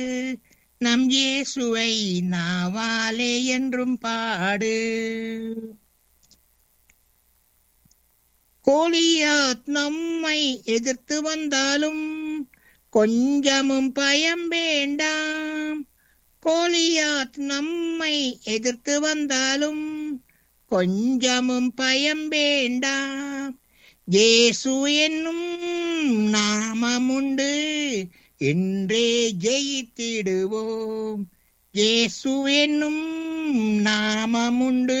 நம் இயேசுவை நாவாலே என்றும் பாடு கோலியாத் நம்மை எதிர்த்து வந்தாலும் கொஞ்சமும் பயம் வேண்டாம் கோலியாத் நம்மை எதிர்த்து வந்தாலும் கொஞ்சமும் பயம் வேண்டாம் இயேசு என்னும் நாமமுண்டு என்றே ஜெயித்திடுவோம் இயேசு என்னும் நாமமுண்டு